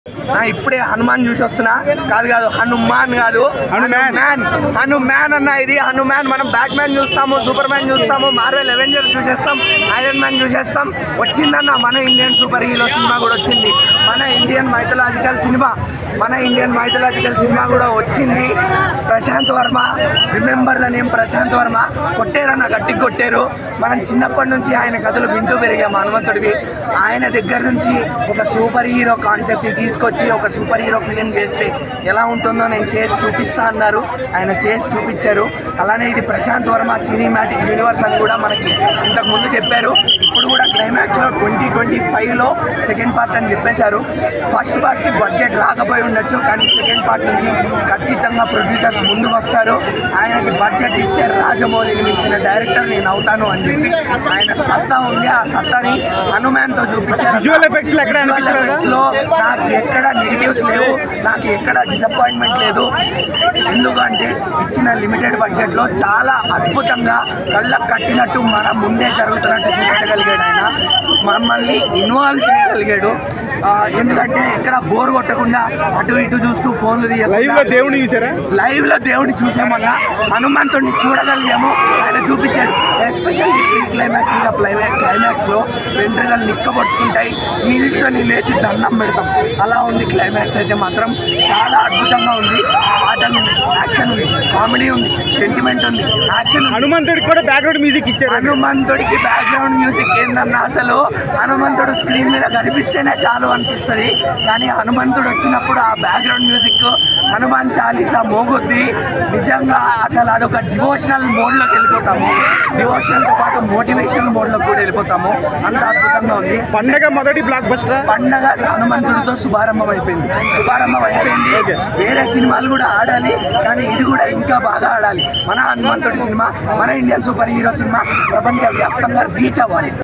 నా ఇప్పుడే హనుమాన్ చూసి వస్తున్నా కాదు కాదు హనుమాన్ కాదు హనుమాన్. మ్యాన్ హనుమాన్ అన్న ఇది హనుమాన్ మనం బ్యాట్ మ్యాన్ చూస్తాము సూపర్ మ్యాన్ చూస్తాము మార్వెల్ అవెంజర్ చూసేస్తాం ఐరన్ మ్యాన్ చూసేస్తాం వచ్చిందన్న మన ఇండియన్ సూపర్ హీరో సినిమా కూడా వచ్చింది మన ఇండియన్ మైథలాజికల్ సినిమా మన ఇండియన్ మైథలాజికల్ సినిమా కూడా వచ్చింది Prashanth Varma remember the name Prashanth Varma కొట్టారన్న గట్టికి కొట్టారు మనం చిన్నప్పటి నుంచి ఆయన కథలు వింటూ పెరిగాము హనుమంతుడివి ఆయన దగ్గర నుంచి ఒక సూపర్ హీరో కాన్సెప్ట్ని తీసుకొచ్చి ఒక సూపర్ హీరో ఫిలిం చేస్తే ఎలా ఉంటుందో నేను చేసి చూపిస్తా అన్నారు ఆయన చేసి చూపించారు అలానే ఇది ప్రశాంత్ వర్మ సినిమాటిక్ యూనివర్స్ అని కూడా మనకి ఇంతకు ముందు చెప్పారు ఇప్పుడు కూడా క్లైమాక్స్లో ట్వంటీ ట్వంటీ ఫైవ్లో సెకండ్ పార్ట్ అని చెప్పేశారు ఫస్ట్ పార్ట్కి బడ్జెట్ రాకపోయి ఉండొచ్చు కానీ సెకండ్ పార్ట్ నుంచి ఖచ్చితంగా ప్రొడ్యూసర్స్ ముందుకు వస్తారు ఆయనకి బడ్జెట్ ఇస్తే రాజమౌళిని మించిన డైరెక్టర్ నేను అవుతాను అని చెప్పి ఆయన సత్తా ఉంది ఆ సత్తాని హనుమాన్తో చూపించారు Visual effects లో ఎక్కడ అనిపించలేదా? Visual effects లో నాకు ఎక్కడ నెగిటివ్స్ లేవు నాకు ఎక్కడ డిసప్పాయింట్మెంట్ లేదు ఎందుకంటే ఇచ్చిన లిమిటెడ్ బడ్జెట్లో చాలా అద్భుతంగా కళ్ళకు కట్టినట్టు మన ముందే జరుగుతున్నట్టు చూపించగలిగాడు ఆయన మమ్మల్ని ఇన్వాల్వ్ చేయగలిగాడు ఆ, ఎందుకంటే ఎక్కడ బోర్ కొట్టకుండా అటు ఇటు చూస్తూ ఫోన్లు లైవ్ లో తీయకుండా దేవుని చూసారా లైవ్ లో దేవుడిని చూసామన్నా హనుమంతుడిని చూడగలిగాము ఆయన చూపించాడు ఎస్పెషల్లీ ప్రీ క్లైమాక్స్ ఇంకా క్లైమాక్స్ లో వెంట్రుకలు నిక్కబొడుచుకుంటాయి నిల్చొని లేచి దండం పెడతాం అలా ఉంది క్లైమాక్స్ అయితే మాత్రం చాలా అద్భుతంగా ఉంది పాటలు ఉంది యాక్షన్ ఉంది కామెడీ ఉంది సెంటిమెంట్ ఉంది యాక్షన్ ఉంది హనుమంతుడికి కూడా బ్యాక్గ్రౌండ్ మ్యూజిక్ ఇచ్చారు హనుమంతుడికి బ్యాక్గ్రౌండ్ మ్యూజిక్ ఏందన్నా అసలు హనుమంతుడు స్క్రీన్ మీద కనిపిస్తేనే చాలు అనిపిస్తుంది కానీ హనుమంతుడు వచ్చినప్పుడు ఆ బ్యాక్గ్రౌండ్ మ్యూజిక్ హనుమాన్ చాలీసా మోగొద్ది నిజంగా అసలు అదొక డివోషనల్ మోడ్లోకి వెళ్ళిపోతాము డివోషనల్తో పాటు మోటివేషన్ మోడ్లోకి కూడా వెళ్ళిపోతాము అంత అద్భుతంగా ఉంది పండగ మొదటి బ్లాక్ బస్టర్ పండగ హనుమంతుడితో శుభారంభం అయిపోయింది శుభారంభం అయిపోయింది వేరే సినిమాలు కూడా ఆడాలి కానీ ఇది కూడా ఇంకా బాగా ఆడాలి మన హనుమంతుడి సినిమా మన ఇండియన్ సూపర్ హీరో సినిమా ప్రపంచ వ్యాప్తంగా రీచ్ అవ్వాలి